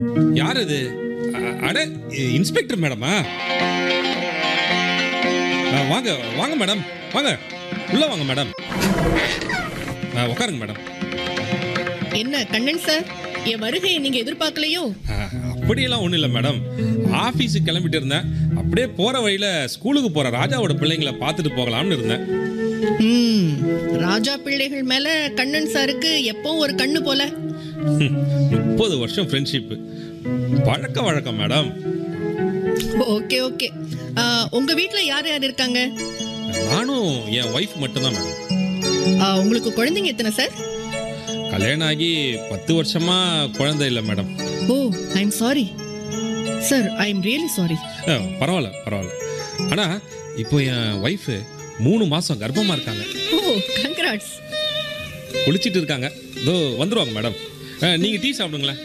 யார் இது அ- அட இன்ஸ்பெக்டர் மேடமா அ, வாங்க வாங்க மேடம் வாங்க உள்ள வாங்க மேடம் அ, உட்காருங்க மேடம் என்ன கண்ணன் சார் என் வருகையை நீங்க எதிர்பார்க்கலையோ அ, அப்படியெல்லாம் ஒன்றும் இல்லை மேடம் ஆஃபீஸுக்கு கிளம்பிட்டு இருந்தேன் அப்படியே போகிற வழியில் ஸ்கூலுக்கு போகிற ராஜாவோட பிள்ளைங்களை பார்த்துட்டு போகலாம்னு இருந்தேன் ம் ராஜா பிள்ளைகள் மேல கண்ணன் சாருக்கு எப்பவும் ஒரு கண்ணு போல முப்பது வருஷம் ஃப்ரெண்ட்ஷிப்பு பழக்க வழக்கம் மேடம் ஓகே ஓகே ஆ, உங்க வீட்ல யார் யார் இருக்காங்க நானும் என் ஒய்ஃப் மட்டும்தான் மேடம் ஆ, உங்களுக்கு குழந்தைங்க எத்தனை சார் கல்யாணம் ஆகி பத்து வருஷமா குழந்தை இல்லை madam oh I am sorry sir I am really sorry ah, பரவாயில்ல பரவாயில்ல ஆனா இப்போ என் ஒய்ஃபு மூணு மாசம் கர்ப்பமா இருக்காங்க ஓ கங்க்ராட்ஸ் குளிச்சிட்டு இருக்காங்க இதோ வந்துருவாங்க மேடம் அஹ், நீங்க டீ சாப்பிடுங்களேன்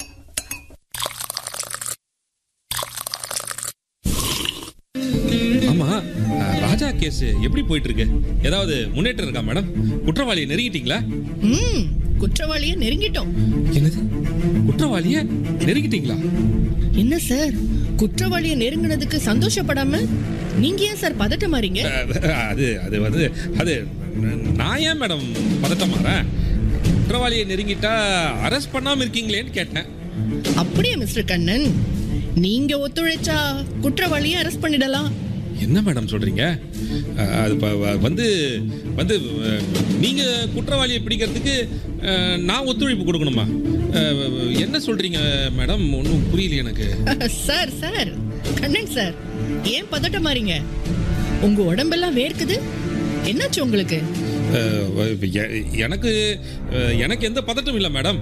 ஆமா அஹ், ராஜா கேஸ் எப்படி போயிட்டு இருக்கு ஏதாவது முன்னேற்றம் இருக்கா மேடம் குற்றவாளியை நெருங்கிட்டீங்களா ம் குற்றவாளியை நெருங்கிட்டோம் என்னது குற்றவாளியை நெருங்கிட்டீங்களா என்ன சார் குற்றவாளியை நெருங்கினதுக்கு சந்தோஷப்படாம நீங்க ஏன் சார் பதட்ட மாறீங்க அது அது வந்து அது நான் ஏன் மேடம் பதட்டமாறேன் குற்றவாளியை நெருங்கிட்டா அரெஸ்ட் பண்ணாம இருக்கீங்களேன்னு கேட்டேன் அப்படியே மிஸ்டர் கண்ணன் நீங்க ஒத்துழைச்சா குற்றவாளியை அரெஸ்ட் பண்ணிடலாம் என்ன மேடம் சொல்றீங்க அஹ், அது ப- வ- வந்து வந்து அஹ், நீங்க குற்றவாளியை பிடிக்கிறதுக்கு அஹ், நான் ஒத்துழைப்பு கொடுக்கணுமா அஹ், என்ன சொல்றீங்க மேடம் ஒன்றும் புரியல எனக்கு சார் சார் கண்ணன் சார் ஏன் பதட்ட மாறீங்க உங்க உடம்பெல்லாம் வேர்க்குது என்னாச்சு உங்களுக்கு அஹ், எ- எனக்கு அஹ், எனக்கு எந்த பதட்டம் இல்லை மேடம்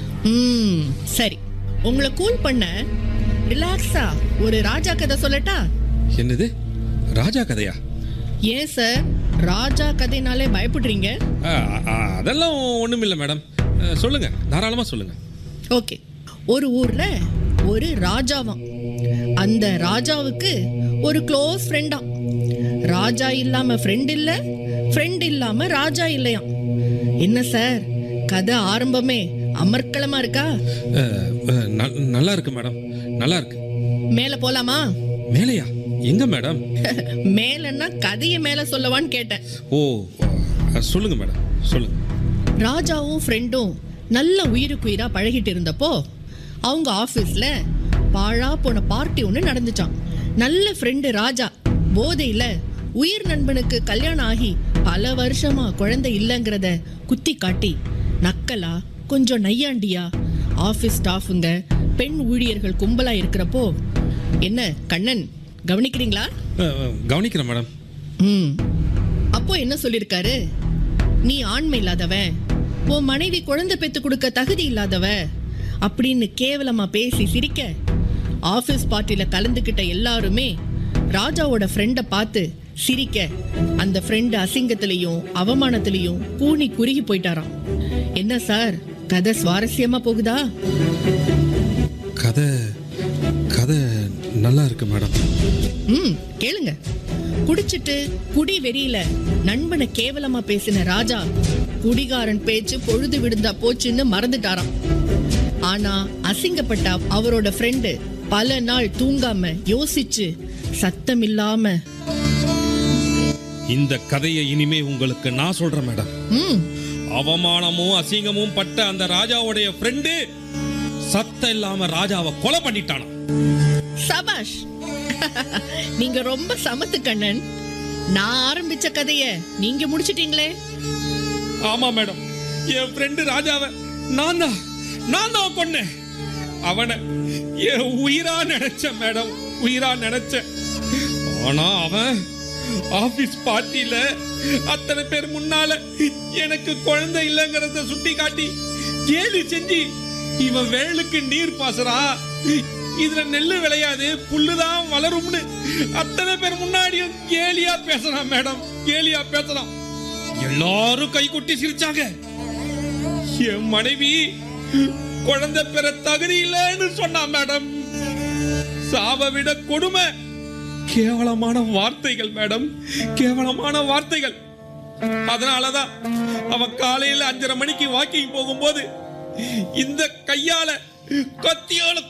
ம் சரி உங்களை கூல் பண்ண ரிலாக்ஸா ஒரு ராஜா கதை சொல்லட்டா என்னது ராஜா கதையா ஏன் சார் ராஜா கதைனாலே பயப்படுறீங்க அஹ், அ- அதெல்லாம் ஒன்றும் இல்லை மேடம் அஹ், சொல்லுங்க தாராளமாக சொல்லுங்க ஓகே ஒரு ஊர்ல ஒரு ராஜாவாம் அந்த ராஜாவுக்கு ஒரு க்ளோஸ் ஃப்ரெண்டாம் ராஜா இல்லாம ஃப்ரெண்ட் இல்ல ஃப்ரெண்ட் இல்லாம ராஜா இல்லையாம் என்ன சார் கதை ஆரம்பமே அமர்க்களமா இருக்கா அஹ், அஹ், ந- நல்லா இருக்கு மேடம் நல்லா இருக்கு மேல போலாமா மேலையா எங்க மேடம் மேலன்னா கதையை மேல சொல்லவான்னு கேட்டேன் ஓ அஹ், சொல்லுங்க மேடம் சொல்லுங்க ராஜாவும் ஃப்ரெண்டும் நல்ல உயிருக்கு உயிரா பழகிட்டு இருந்தப்போ அவங்க ஆபீஸ்ல பாழா போன பார்ட்டி ஒன்று நடந்துச்சாம் நல்ல ஃப்ரெண்டு ராஜா போதையில உயிர் நண்பனுக்கு கல்யாணம் ஆகி பல வருஷமா குழந்தை இல்லைங்கிறத குத்தி காட்டி நக்கலா கொஞ்சம் நையாண்டியா ஆபீஸ் ஸ்டாஃபுங்க பெண் ஊழியர்கள் கும்பலா இருக்கிறப்போ என்ன கண்ணன் கவனிக்கிறீங்களா அஹ், அஹ், கவனிக்கிறேன் மேடம் ம் அப்போ என்ன சொல்லிருக்காரு நீ ஆண்மை இல்லாதவன் உன் மனைவி குழந்தை பெத்து கொடுக்க தகுதி இல்லாதவ அப்படின்னு கேவலமா பேசி சிரிக்க ஆபீஸ் பார்ட்டில கலந்துக்கிட்ட எல்லாருமே ராஜாவோட ஃப்ரெண்டை பார்த்து சிரிக்க அந்த ஃப்ரெண்டு அசிங்கத்திலையும் அவமானத்திலையும் கூனி குறுகி போயிட்டாராம் என்ன சார் கதை சுவாரஸ்யமா போகுதா கதை கதை நல்லா இருக்கு மேடம் ம் கேளுங்க குடிச்சிட்டு குடி வெறியில நண்பனை கேவலமா பேசின ராஜா குடிகாரன் பேச்சு பொழுது விடுந்தா போச்சுன்னு மறந்துட்டாராம் ஆனா அசிங்கப்பட்ட அவரோட ஃப்ரெண்டு பல நாள் தூங்காம யோசிச்சு சத்தம் இல்லாம இந்த கதையை இனிமே உங்களுக்கு நான் சொல்றேன் மேடம் ம் அவமானமும் அசிங்கமும் பட்ட அந்த ராஜாவுடைய ஃப்ரெண்டு சத்தம் இல்லாம ராஜாவை கொலை பண்ணிட்டானா சபாஷ் நீங்க ரொம்ப சமத்து கண்ணன் நான் ஆரம்பிச்ச கதைய நீங்க முடிச்சிட்டீங்களே ஆமா மேடம் என் ஃப்ரெண்டு ராஜாவை நான் தான் நான் தான் கொன்னேன் அவனை என் உயிரா நினைச்சேன் மேடம் உயிரா நினைச்சேன் ஆனா அவன் ஆபீஸ் பார்ட்டியில அத்தனை பேர் முன்னால எனக்கு குழந்தை இல்லைங்கிறத சுட்டி காட்டி கேலி செஞ்சு இவன் வேலுக்கு நீர் பாசுறா இதுல நெல்லு விளையாது புல்லுதான் வளரும்னு அத்தனை பேர் முன்னாடியும் கேலியா பேசுறான் மேடம் கேலியா பேசுறான் எல்லாரும் கை கொட்டி சிரிச்சாங்க என் மனைவி குழந்தை பெற தகுதி இல்லைன்னு சொன்னா மேடம் சாவை விட கொடுமை கேவலமான வார்த்தைகள் மேடம் கேவலமான வார்த்தைகள் அதனாலதான் அவ காலையில அஞ்சரை மணிக்கு வாக்கிங் போகும்போது இந்த கையால கத்தியால